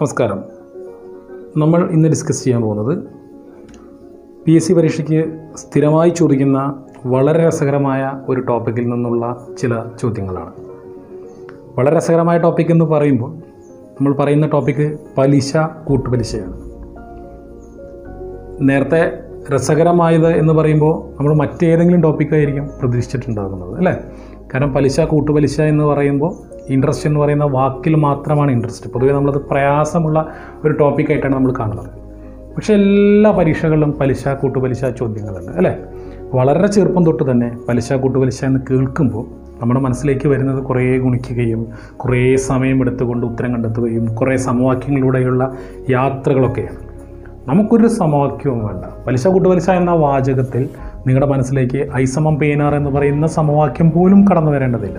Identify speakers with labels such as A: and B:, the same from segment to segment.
A: നമസ്കാരം നമ്മൾ ഇന്ന് ഡിസ്കസ് ചെയ്യാൻ പോകുന്നത് പി എസ് സി പരീക്ഷയ്ക്ക് സ്ഥിരമായി ചോദിക്കുന്ന വളരെ രസകരമായ ഒരു ടോപ്പിക്കിൽ നിന്നുള്ള ചില ചോദ്യങ്ങളാണ് വളരെ രസകരമായ ടോപ്പിക് എന്ന് പറയുമ്പോൾ നമ്മൾ പറയുന്ന ടോപ്പിക്ക് പലിശ കൂട്ടുപലിശയാണ് നേരത്തെ രസകരമായത് എന്ന് പറയുമ്പോൾ നമ്മൾ മറ്റേതെങ്കിലും ടോപ്പിക്കായിരിക്കും പ്രതീക്ഷിച്ചിട്ടുണ്ടാകുന്നത് അല്ലേ കാരണം പലിശ കൂട്ടുപലിശ എന്ന് പറയുമ്പോൾ ഇൻട്രസ്റ്റ് എന്ന് പറയുന്ന വാക്കിൽ മാത്രമാണ് ഇൻട്രസ്റ്റ് പൊതുവേ നമ്മളത് പ്രയാസമുള്ള ഒരു ടോപ്പിക്കായിട്ടാണ് നമ്മൾ കാണുന്നത് പക്ഷേ എല്ലാ പരീക്ഷകളിലും പലിശ കൂട്ടുപലിശ ചോദ്യങ്ങളുണ്ട് അല്ലേ വളരെ ചെറുപ്പം തൊട്ട് തന്നെ പലിശ കൂട്ടുപലിശ എന്ന് കേൾക്കുമ്പോൾ നമ്മുടെ മനസ്സിലേക്ക് വരുന്നത് കുറേ ഗുണിക്കുകയും കുറേ സമയം എടുത്തുകൊണ്ട് ഉത്തരം കണ്ടെത്തുകയും കുറേ സമവാക്യങ്ങളിലൂടെയുള്ള യാത്രകളൊക്കെയാണ് നമുക്കൊരു സമവാക്യവും വേണ്ട പലിശ കൂട്ടുപലിശ എന്ന വാചകത്തിൽ നിങ്ങളുടെ മനസ്സിലേക്ക് ഐസമം പേനാർ എന്ന് പറയുന്ന സമവാക്യം പോലും കടന്നു വരേണ്ടതില്ല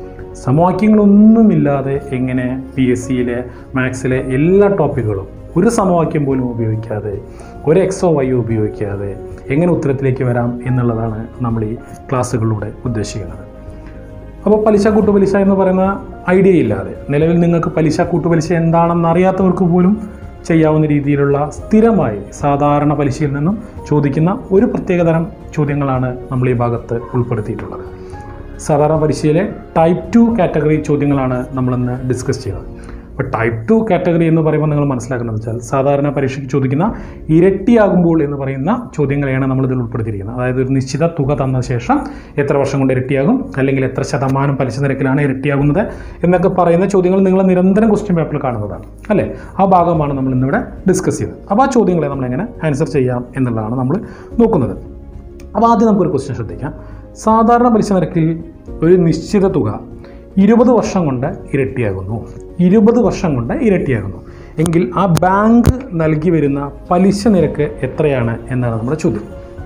A: സമവാക്യങ്ങളൊന്നുമില്ലാതെ എങ്ങനെ പി എസ് സിയിലെ മാത്സിലെ എല്ലാ ടോപ്പിക്കുകളും ഒരു സമവാക്യം പോലും ഉപയോഗിക്കാതെ ഒരു എക്സോ വൈയോ ഉപയോഗിക്കാതെ എങ്ങനെ ഉത്തരത്തിലേക്ക് വരാം എന്നുള്ളതാണ് നമ്മൾ ഈ ക്ലാസ്സുകളിലൂടെ ഉദ്ദേശിക്കുന്നത് അപ്പോൾ പലിശ കൂട്ടുപലിശ എന്ന് പറയുന്ന ഐഡിയ ഇല്ലാതെ നിലവിൽ നിങ്ങൾക്ക് പലിശ കൂട്ടുപലിശ എന്താണെന്ന് അറിയാത്തവർക്ക് പോലും ചെയ്യാവുന്ന രീതിയിലുള്ള സ്ഥിരമായി സാധാരണ പലിശയിൽ നിന്നും ചോദിക്കുന്ന ഒരു പ്രത്യേകതരം ചോദ്യങ്ങളാണ് നമ്മൾ ഈ ഭാഗത്ത് ഉൾപ്പെടുത്തിയിട്ടുള്ളത് സാധാരണ പരീക്ഷയിലെ ടൈപ്പ് ടു കാറ്റഗറി ചോദ്യങ്ങളാണ് നമ്മളിന്ന് ഡിസ്കസ് ചെയ്യുന്നത് അപ്പോൾ ടൈപ്പ് ടു കാറ്റഗറി എന്ന് പറയുമ്പോൾ നിങ്ങൾ മനസ്സിലാക്കുന്നത് വെച്ചാൽ സാധാരണ പരീക്ഷയ്ക്ക് ചോദിക്കുന്ന ഇരട്ടിയാകുമ്പോൾ എന്ന് പറയുന്ന ചോദ്യങ്ങളെയാണ് നമ്മൾ ഇതിൽ ഉൾപ്പെടുത്തിയിരിക്കുന്നത് അതായത് ഒരു നിശ്ചിത തുക തന്ന ശേഷം എത്ര വർഷം കൊണ്ട് ഇരട്ടിയാകും അല്ലെങ്കിൽ എത്ര ശതമാനം പലിശ നിരക്കിലാണ് ഇരട്ടിയാകുന്നത് എന്നൊക്കെ പറയുന്ന ചോദ്യങ്ങൾ നിങ്ങൾ നിരന്തരം ക്വസ്റ്റ്യൻ പേപ്പറിൽ കാണുന്നതാണ് അല്ലേ ആ ഭാഗമാണ് നമ്മൾ ഇന്നിവിടെ ഡിസ്കസ് ചെയ്തത് അപ്പോൾ ആ ചോദ്യങ്ങളെ നമ്മൾ എങ്ങനെ ആൻസർ ചെയ്യാം എന്നുള്ളതാണ് നമ്മൾ നോക്കുന്നത് അപ്പോൾ ആദ്യം നമുക്കൊരു ക്വസ്റ്റ്യൻ ശ്രദ്ധിക്കാം സാധാരണ പലിശ നിരക്കിൽ ഒരു നിശ്ചിത തുക ഇരുപത് വർഷം കൊണ്ട് ഇരട്ടിയാകുന്നു ഇരുപത് വർഷം കൊണ്ട് ഇരട്ടിയാകുന്നു എങ്കിൽ ആ ബാങ്ക് നൽകി വരുന്ന പലിശ നിരക്ക് എത്രയാണ് എന്നാണ് നമ്മുടെ ചോദ്യം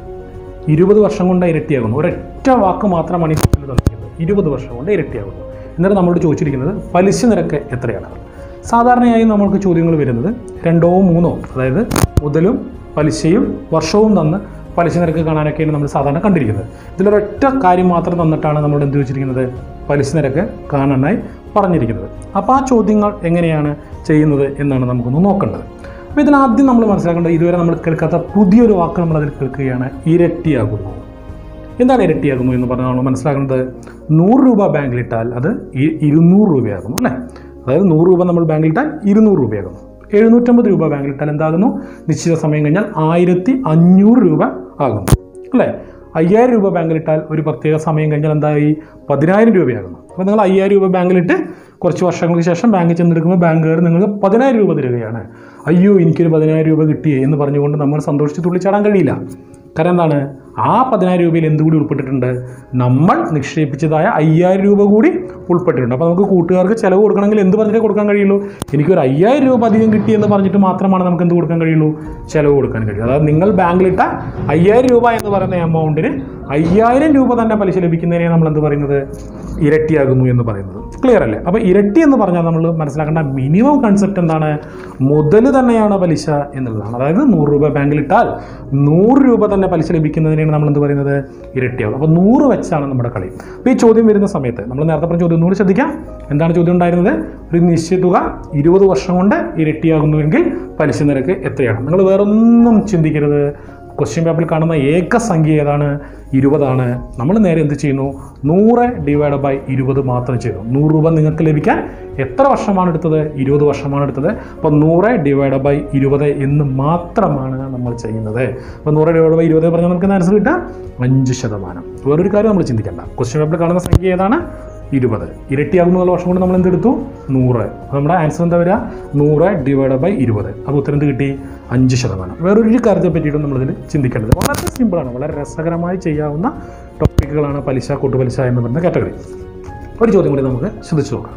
A: ഇരുപത് വർഷം കൊണ്ട് ഇരട്ടിയാകുന്നു ഒരൊറ്റ വാക്ക് മാത്രമാണ് ഈ ക്വസ്റ്റിൽ തന്നിരിക്കുന്നത് ഇരുപത് വർഷം കൊണ്ട് ഇരട്ടിയാകുന്നു എന്നിട്ട് നമ്മളോട് ചോദിച്ചിരിക്കുന്നത് പലിശ നിരക്ക് എത്രയാണ് സാധാരണയായി നമ്മൾക്ക് ചോദ്യങ്ങൾ വരുന്നത് രണ്ടോ മൂന്നോ അതായത് മുതലും പലിശയും വർഷവും തന്ന് പലിശ നിരക്ക് കാണാനൊക്കെയാണ് നമ്മൾ സാധാരണ കണ്ടിരിക്കുന്നത് ഇതിലൊരൊറ്റ കാര്യം മാത്രം തന്നിട്ടാണ് നമ്മൾ എന്ത് വെച്ചിരിക്കുന്നത് പലിശ നിരക്ക് കാണാനായി പറഞ്ഞിരിക്കുന്നത് അപ്പോൾ ആ ചോദ്യങ്ങൾ എങ്ങനെയാണ് ചെയ്യുന്നത് എന്നാണ് നമുക്കൊന്ന് നോക്കേണ്ടത് അപ്പോൾ ഇതിനാദ്യം നമ്മൾ മനസ്സിലാക്കേണ്ടത് ഇതുവരെ നമ്മൾ കേൾക്കാത്ത പുതിയൊരു വാക്ക് നമ്മൾ അതിൽ കേൾക്കുകയാണ് ഇരട്ടിയാകുന്നു എന്താണ് ഇരട്ടിയാകുന്നു എന്ന് പറഞ്ഞാൽ നമ്മൾ മനസ്സിലാക്കുന്നത് നൂറ് രൂപ ബാങ്കിലിട്ടാൽ അത് ഇ- ഇരുന്നൂറ് രൂപയാകുന്നു അല്ലേ അതായത് നൂറ് രൂപ നമ്മൾ ബാങ്കിലിട്ടാൽ ഇരുന്നൂറ് രൂപയാകുന്നു എഴുന്നൂറ്റമ്പത് രൂപ ബാങ്കിലിട്ടാൽ എന്താകുന്നു നിശ്ചിത സമയം കഴിഞ്ഞാൽ ആയിരത്തി അഞ്ഞൂറ് രൂപ ആകുന്നു അല്ലേ അയ്യായിരം രൂപ ബാങ്കിലിട്ടാൽ ഒരു പ്രത്യേക സമയം കഴിഞ്ഞാൽ എന്തായി പതിനായിരം രൂപയാകുന്നു അപ്പോൾ നിങ്ങൾ അയ്യായിരം രൂപ ബാങ്കിലിട്ട് കുറച്ച് വർഷങ്ങൾക്ക് ശേഷം ബാങ്കിൽ ചെന്നെടുക്കുമ്പോൾ ബാങ്കുകാർ നിങ്ങൾക്ക് പതിനായിരം രൂപ തരികയാണ് അയ്യോ എനിക്കൊരു പതിനായിരം രൂപ കിട്ടിയേ എന്ന് പറഞ്ഞുകൊണ്ട് നമ്മൾ സന്തോഷിച്ച് തുള്ളിച്ചാടാൻ കഴിയില്ല കാരണം എന്താണ് ആ പതിനായിരം രൂപയിൽ എന്തുകൂടി ഉൾപ്പെട്ടിട്ടുണ്ട് നമ്മൾ നിക്ഷേപിച്ചതായ അയ്യായിരം രൂപ കൂടി ഉൾപ്പെട്ടിട്ടുണ്ട് അപ്പോൾ നമുക്ക് കൂട്ടുകാർക്ക് ചിലവ് കൊടുക്കണമെങ്കിൽ എന്ത് പറഞ്ഞിട്ടേ കൊടുക്കാൻ കഴിയുള്ളൂ എനിക്കൊരു അയ്യായിരം രൂപ അധികം കിട്ടി എന്ന് പറഞ്ഞിട്ട് മാത്രമാണ് നമുക്ക് എന്ത് കൊടുക്കാൻ കഴിയുള്ളൂ ചിലവ് കൊടുക്കാൻ കഴിയും അതായത് നിങ്ങൾ ബാങ്കിലിട്ട അയ്യായിരം രൂപ എന്ന് പറയുന്ന എമൗണ്ടിന് അയ്യായിരം രൂപ തന്നെ പലിശ ലഭിക്കുന്നതിനെ നമ്മൾ എന്ത് പറയുന്നത് ഇരട്ടിയാകുന്നു എന്ന് പറയുന്നത് ക്ലിയർ അല്ലേ അപ്പോൾ ഇരട്ടി എന്ന് പറഞ്ഞാൽ നമ്മൾ മനസ്സിലാക്കേണ്ട മിനിമം കൺസെപ്റ്റ് എന്താണ് മുതൽ തന്നെയാണ് പലിശ എന്നുള്ളതാണ് അതായത് നൂറ് രൂപ ബാങ്കിലിട്ടാൽ നൂറ് രൂപ തന്നെ പലിശ ലഭിക്കുന്നതിനെയാണ് നമ്മൾ എന്ത് പറയുന്നത് ഇരട്ടിയാകും അപ്പോൾ നൂറ് വെച്ചാണ് നമ്മുടെ കളി അപ്പോൾ ഈ ചോദ്യം വരുന്ന സമയത്ത് നമ്മൾ നേരത്തെ പറഞ്ഞ ചോദ്യം ഒന്നുകൂടി ശ്രദ്ധിക്കാം എന്താണ് ചോദ്യം ഉണ്ടായിരുന്നത് ഒരു നിശ്ചിത തുക ഇരുപത് വർഷം കൊണ്ട് ഇരട്ടിയാകുന്നുവെങ്കിൽ പലിശ നിരക്ക് എത്രയാണ് നിങ്ങൾ വേറൊന്നും ചിന്തിക്കരുത് ക്വസ്റ്റ്യൻ പേപ്പറിൽ കാണുന്ന ഏക സംഖ്യ ഏതാണ് ഇരുപതാണ് നമ്മൾ നേരെ എന്ത് ചെയ്യുന്നു നൂറ് ഡിവൈഡ് ബൈ ഇരുപത് മാത്രം ചെയ്യുന്നു നൂറ് രൂപ നിങ്ങൾക്ക് ലഭിക്കാൻ എത്ര വർഷമാണ് എടുത്തത് ഇരുപത് വർഷമാണ് എടുത്തത് അപ്പോൾ നൂറ് ഡിവൈഡ് ബൈ ഇരുപത് എന്ന് മാത്രമാണ് നമ്മൾ ചെയ്യുന്നത് അപ്പോൾ നൂറ് ഡിവൈഡ് ബൈ ഇരുപത് പറഞ്ഞാൽ നമുക്ക് ആൻസർ കിട്ടുക അഞ്ച് ശതമാനം വേറൊരു കാര്യം നമ്മൾ ചിന്തിക്കേണ്ട ക്വസ്റ്റ്യൻ പേപ്പറിൽ കാണുന്ന സംഖ്യ ഏതാണ് ഇരുപത് ഇരട്ടിയാകുന്ന വർഷം കൊണ്ട് നമ്മൾ എന്തെടുത്തു നൂറ് അപ്പോൾ നമ്മുടെ ആൻസർ എന്താ വരിക നൂറ് ഡിവൈഡ് ബൈ ഇരുപത് അപ്പോൾ ഉത്തരം എന്ത് കിട്ടി അഞ്ച് ശതമാനം വേറൊരു കാര്യത്തെ പറ്റിയിട്ടും നമ്മളിതിൽ ചിന്തിക്കേണ്ടത് വളരെ സിമ്പിളാണ് വളരെ രസകരമായി ചെയ്യാവുന്ന ടോപ്പിക്കുകളാണ് പലിശ കൂട്ടുപലിശ എന്ന് പറയുന്ന കാറ്റഗറി ഒരു ചോദ്യം കൂടി നമുക്ക് ശ്രദ്ധിച്ചു നോക്കാം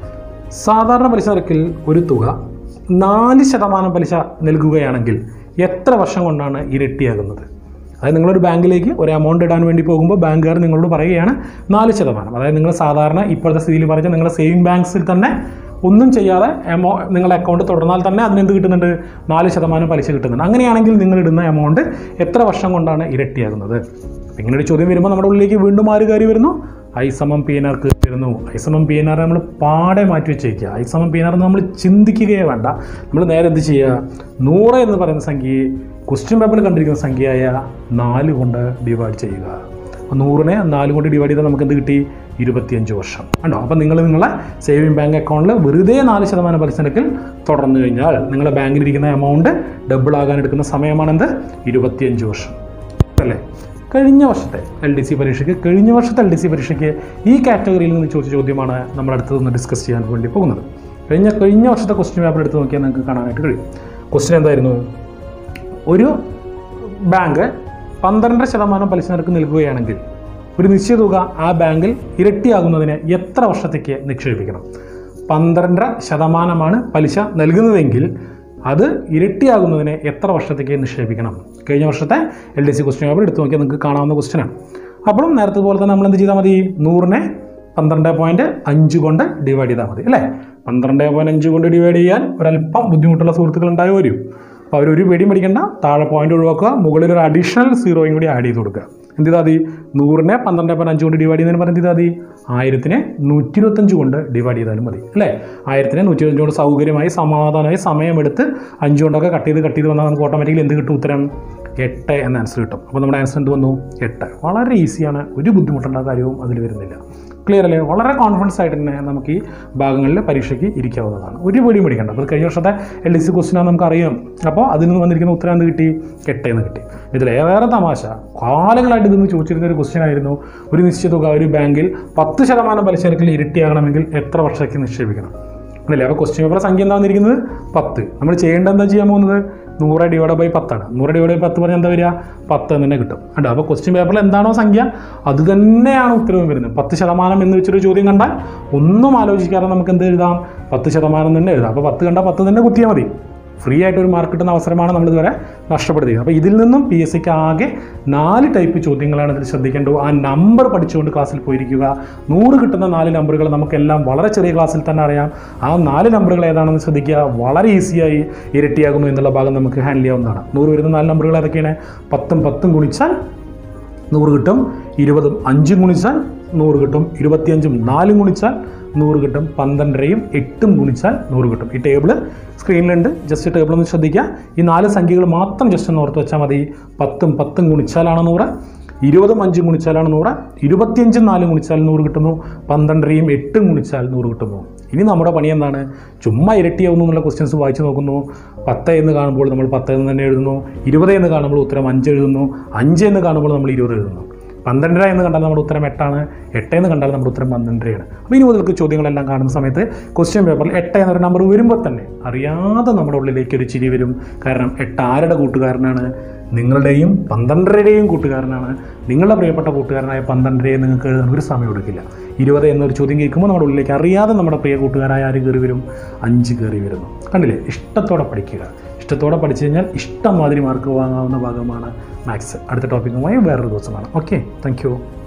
A: സാധാരണ പലിശ നിരക്കിൽ ഒരു തുക നാല് ശതമാനം പലിശ നൽകുകയാണെങ്കിൽ എത്ര വർഷം കൊണ്ടാണ് ഇരട്ടിയാകുന്നത് അതായത് നിങ്ങളൊരു ബാങ്കിലേക്ക് ഒരു എമൗണ്ട് ഇടാൻ വേണ്ടി പോകുമ്പോൾ ബാങ്കുകാർ നിങ്ങളോട് പറയുകയാണ് നാല് ശതമാനം അതായത് നിങ്ങൾ സാധാരണ ഇപ്പോഴത്തെ സ്ഥിതിയിൽ പറഞ്ഞാൽ നിങ്ങളുടെ സേവിങ് ബാങ്ക്സിൽ തന്നെ ഒന്നും ചെയ്യാതെ എമൗ നിങ്ങളുടെ അക്കൗണ്ട് തുടർന്നാൽ തന്നെ അതിനെന്ത് കിട്ടുന്നുണ്ട് നാല് ശതമാനം പലിശ കിട്ടുന്നുണ്ട് അങ്ങനെയാണെങ്കിൽ നിങ്ങൾ ഇടുന്ന എമൗണ്ട് എത്ര വർഷം കൊണ്ടാണ് ഇരട്ടിയാകുന്നത് അപ്പം ഇങ്ങനെ ഒരു ചോദ്യം വരുമ്പോൾ നമ്മുടെ ഉള്ളിലേക്ക് വീണ്ടും ആര് കയറി വരുന്നു ഐ സമം പി എൻ ആർ കയറി വരുന്നു ഐ സമം പി എൻ ആർ നമ്മൾ പാടെ മാറ്റി വെച്ചേക്കുക ഐ സമം പി എൻ ആർ നമ്മൾ ചിന്തിക്കുകയേ വേണ്ട നമ്മൾ നേരെ എന്ത് ചെയ്യുക നൂറ് എന്ന് പറയുന്ന സംഖ്യയെ ക്വസ്റ്റ്യൻ പേപ്പറിൽ കണ്ടിരിക്കുന്ന സംഖ്യയായ നാല് കൊണ്ട് ഡിവൈഡ് ചെയ്യുക അപ്പോൾ നൂറിനെ നാല് കൊണ്ട് ഡിവൈഡ് ചെയ്താൽ നമുക്ക് എന്ത് കിട്ടി ഇരുപത്തിയഞ്ച് വർഷം കണ്ടോ അപ്പോൾ നിങ്ങൾ നിങ്ങളെ സേവിങ് ബാങ്ക് അക്കൗണ്ടിൽ വെറുതെ നാല് ശതമാനം പലിശ നിരക്കിൽ തുടർന്നു കഴിഞ്ഞാൽ നിങ്ങളുടെ ബാങ്കിലിരിക്കുന്ന എമൗണ്ട് ഡബിൾ ആകാൻ എടുക്കുന്ന സമയമാണെന്ത് ഇരുപത്തിയഞ്ച് വർഷം അല്ലേ കഴിഞ്ഞ വർഷത്തെ എൽ ഡി സി പരീക്ഷയ്ക്ക് കഴിഞ്ഞ വർഷത്തെ എൽ ഡി സി പരീക്ഷയ്ക്ക് ഈ കാറ്റഗറിയിൽ നിന്ന് ചോദിച്ച ചോദ്യമാണ് നമ്മൾ അടുത്തതൊന്ന് ഡിസ്കസ് ചെയ്യാൻ വേണ്ടി പോകുന്നത് കഴിഞ്ഞ കഴിഞ്ഞ വർഷത്തെ ക്വസ്റ്റ്യൻ പേപ്പർ എടുത്ത് നോക്കിയാൽ നിങ്ങൾക്ക് കാണാനായിട്ട് കഴിയും ക്വസ്റ്റ്യൻ എന്തായിരുന്നു ഒരു ബാങ്ക് പന്ത്രണ്ടര ശതമാനം പലിശ നിരക്ക് നൽകുകയാണെങ്കിൽ ഒരു നിശ്ചിത തുക ആ ബാങ്കിൽ ഇരട്ടിയാകുന്നതിന് എത്ര വർഷത്തേക്ക് നിക്ഷേപിക്കണം പന്ത്രണ്ടര ശതമാനമാണ് പലിശ നൽകുന്നതെങ്കിൽ അത് ഇരട്ടിയാകുന്നതിന് എത്ര വർഷത്തേക്ക് നിക്ഷേപിക്കണം കഴിഞ്ഞ വർഷത്തെ L D C question paper എടുത്തു നോക്കിയാൽ നിങ്ങൾക്ക് കാണാവുന്ന ക്വസ്റ്റ്യനാണ് അപ്പോഴും നേരത്തെ പോലെ തന്നെ നമ്മൾ എന്ത് ചെയ്താൽ മതി നൂറിനെ പന്ത്രണ്ട് പോയിൻറ്റ് അഞ്ച് കൊണ്ട് ഡിവൈഡ് ചെയ്താൽ മതി അല്ലേ പന്ത്രണ്ട് പോയിൻറ്റ് അഞ്ച് കൊണ്ട് ഡിവൈഡ് ചെയ്യാൻ ഒരല്പം ബുദ്ധിമുട്ടുള്ള സുഹൃത്തുക്കൾ ഉണ്ടായി വരും അപ്പോൾ അവരൊരു പേടിയും പഠിക്കേണ്ട താഴെ പോയിന്റ് ഒഴിവാക്കുക മുകളിൽ ഒരു അഡീഷണൽ സീറോയും കൂടി ആഡ് ചെയ്ത് കൊടുക്കുക എന്ത് ചെയ്താൽ മതി നൂറിനെ പന്ത്രണ്ട് പോയിൻറ്റ് അഞ്ച് കൊണ്ട് ഡിവൈഡ് ചെയ്യുന്നതിന് പറഞ്ഞ് എന്ത് ചെയ്താൽ മതി ആയിരത്തിനെ നൂറ്റി ഇരുപത്തഞ്ച് കൊണ്ട് ഡിവൈഡ് ചെയ്താലും മതി അല്ലേ ആയിരത്തിനെ നൂറ്റി ഇരുപത്തഞ്ച് കൊണ്ട് സൗകര്യമായി സമാധാനമായി സമയമെടുത്ത് അഞ്ച് കൊണ്ടൊക്കെ കട്ട് ചെയ്ത് കട്ട് ചെയ്ത് വന്നാൽ നമുക്ക് ഓട്ടോമാറ്റിക്കലി എന്ത് കിട്ടും ഉത്തരം എട്ട് എന്ന ആൻസർ കിട്ടും അപ്പോൾ നമ്മുടെ ആൻസർ എന്ത് വന്നു എട്ട് വളരെ ഈസിയാണ് ഒരു ബുദ്ധിമുട്ടുള്ള കാര്യവും അതിൽ വരുന്നില്ല ക്ലിയർ അല്ലേ വളരെ കോൺഫിഡൻസ് ആയിട്ട് തന്നെ നമുക്ക് ഈ ഭാഗങ്ങളിൽ പരീക്ഷയ്ക്ക് ഇരിക്കാവുന്നതാണ് ഒരു പേടിയും പഠിക്കേണ്ട അപ്പോൾ കഴിഞ്ഞ വർഷത്തെ എൽ ഡി സി ക്വസ്റ്റിനാണ് നമുക്കറിയാം അപ്പോൾ അതിൽ നിന്ന് വന്നിരിക്കുന്ന ഉത്തരം എന്ത് കിട്ടി എട്ടെന്ന് കിട്ടി ഇതിലേറെ തമാശ കാലങ്ങളായിട്ട് ഇതൊന്ന് ചോദിച്ചിരുന്ന ഒരു ക്വസ്റ്റ്യൻ ആയിരുന്നു ഒരു നിശ്ചിത തുക ഒരു ബാങ്കിൽ പത്ത് ശതമാനം പലിശ നിരക്കിൽ ഇരട്ടിയാകണമെങ്കിൽ എത്ര വർഷത്തേക്ക് നിക്ഷേപിക്കണം അല്ലേ അപ്പോൾ ക്വസ്റ്റ്യൻ പേപ്പർ സംഖ്യ എന്താ വന്നിരിക്കുന്നത് പത്ത് നമ്മൾ ചെയ്യേണ്ടത് എന്താ ചെയ്യാൻ പോകുന്നത് നൂറ് ഡിവൈഡ് ബൈ പത്താണ് നൂറ് ഡിവൈഡ് ബൈ പത്ത് പറഞ്ഞാൽ എന്താ വരിക പത്ത് എന്ന് തന്നെ കിട്ടും കേട്ടോ അപ്പോൾ ക്വസ്റ്റ്യൻ പേപ്പറിൽ എന്താണോ സംഖ്യ അത് തന്നെയാണ് ഉത്തരവും വരുന്നത് പത്ത് ശതമാനം എന്ന് വെച്ചൊരു ചോദ്യം കണ്ടാൽ ഒന്നും ആലോചിക്കാതെ നമുക്ക് എന്ത് എഴുതാം പത്ത് ശതമാനം തന്നെ എഴുതാം അപ്പോൾ പത്ത് കണ്ടാൽ പത്ത് തന്നെ കുത്തിയാൽ മതി ഫ്രീ ആയിട്ട് ഒരു മാർക്ക് കിട്ടുന്ന അവസരമാണ് നമ്മൾ ഇതുവരെ നഷ്ടപ്പെടുത്തിയത് അപ്പോൾ ഇതിൽ നിന്നും പി എസ് സിക്ക് ആകെ നാല് ടൈപ്പ് ചോദ്യങ്ങളാണ് ഇതിൽ ശ്രദ്ധിക്കേണ്ടത് ആ നമ്പർ പഠിച്ചുകൊണ്ട് ക്ലാസ്സിൽ പോയിരിക്കുക നൂറ് കിട്ടുന്ന നാല് നമ്പറുകൾ നമുക്കെല്ലാം വളരെ ചെറിയ ക്ലാസ്സിൽ തന്നെ അറിയാം ആ നാല് നമ്പറുകൾ ഏതാണെന്ന് ശ്രദ്ധിക്കുക വളരെ ഈസിയായി ഇരട്ടിയാകുന്നു എന്നുള്ള ഭാഗം നമുക്ക് ഹാൻഡിൽ ചെയ്യാവുന്നതാണ് നൂറ് വരുന്ന നാല് നമ്പറുകൾ ഏതൊക്കെയാണ് പത്തും പത്തും ഗുണിച്ചാൽ നൂറ് കിട്ടും ഇരുപതും അഞ്ചും ഗുണിച്ചാൽ നൂറ് കിട്ടും ഇരുപത്തിയഞ്ചും നാലും ഗുണിച്ചാൽ നൂറ് കിട്ടും പന്ത്രണ്ടരയും എട്ടും ഗുണിച്ചാൽ നൂറ് കിട്ടും ഈ ടേബിൾ സ്ക്രീനിലുണ്ട് ജസ്റ്റ് ടേബിൾ ഒന്ന് ശ്രദ്ധിക്കുക ഈ നാല് സംഖ്യകൾ മാത്രം ജസ്റ്റ് ഒന്ന് ഓർത്ത് വെച്ചാൽ മതി പത്തും പത്തും ഗുണിച്ചാലാണ് നൂറ് ഇരുപതും അഞ്ചും ഗുണിച്ചാലാണ് നൂറ് ഇരുപത്തിയഞ്ചും നാലും ഗുണിച്ചാൽ നൂറ് കിട്ടുന്നു പന്ത്രണ്ടരയും എട്ടും ഗുണിച്ചാൽ നൂറ് കിട്ടുന്നു ഇനി നമ്മുടെ പണി എന്താണ് ചുമ്മാ ഇരട്ടിയാവുന്നു എന്നുള്ള ക്വസ്റ്റ്യൻസ് വായിച്ചു നോക്കുന്നു പത്ത് എന്ന് കാണുമ്പോൾ നമ്മൾ പത്ത് എന്ന് തന്നെ എഴുതുന്നു ഇരുപത് എന്ന് കാണുമ്പോൾ ഉത്തരം അഞ്ച് എഴുതുന്നു അഞ്ച് എന്ന് കാണുമ്പോൾ നമ്മൾ ഇരുപത് എഴുതുന്നു പന്ത്രണ്ടര എന്ന് കണ്ടാൽ നമ്മുടെ ഉത്തരം എട്ടാണ് എട്ട് എന്ന് കണ്ടാൽ നമ്മുടെ ഉത്തരം പന്ത്രണ്ടരയാണ് അപ്പോൾ ഇനി മുതൽക്ക് ചോദ്യങ്ങളെല്ലാം കാണുന്ന സമയത്ത് ക്വസ്റ്റ്യൻ പേപ്പറിൽ എട്ട് എന്നൊരു നമ്പർ വരുമ്പോൾ തന്നെ അറിയാതെ നമ്മുടെ ഉള്ളിലേക്ക് ഒരു ചിരി വരും കാരണം എട്ട് ആരുടെ കൂട്ടുകാരനാണ് നിങ്ങളുടെയും പന്ത്രണ്ടരയുടെയും കൂട്ടുകാരനാണ് നിങ്ങളുടെ പ്രിയപ്പെട്ട കൂട്ടുകാരനായ പന്ത്രണ്ടരയെ നിങ്ങൾക്ക് എഴുതാൻ ഒരു സമയം എടുക്കില്ല ഇരുപത് എന്നൊരു ചോദ്യം കേൾക്കുമ്പോൾ നമ്മുടെ ഉള്ളിലേക്ക് അറിയാതെ നമ്മുടെ പ്രിയ കൂട്ടുകാരായ ആര് കയറി വരും അഞ്ച് കയറി വരുന്നു കണ്ടില്ലേ ഇഷ്ടത്തോടെ പഠിക്കുക ഇഷ്ടത്തോടെ പഠിച്ചു കഴിഞ്ഞാൽ ഇഷ്ടം മാതിരി മാർക്ക് വാങ്ങാവുന്ന ഭാഗമാണ് മാത്സ് അടുത്ത ടോപ്പിക്കുമായി വേറൊരു ദിവസമാണ് ഓക്കെ താങ്ക്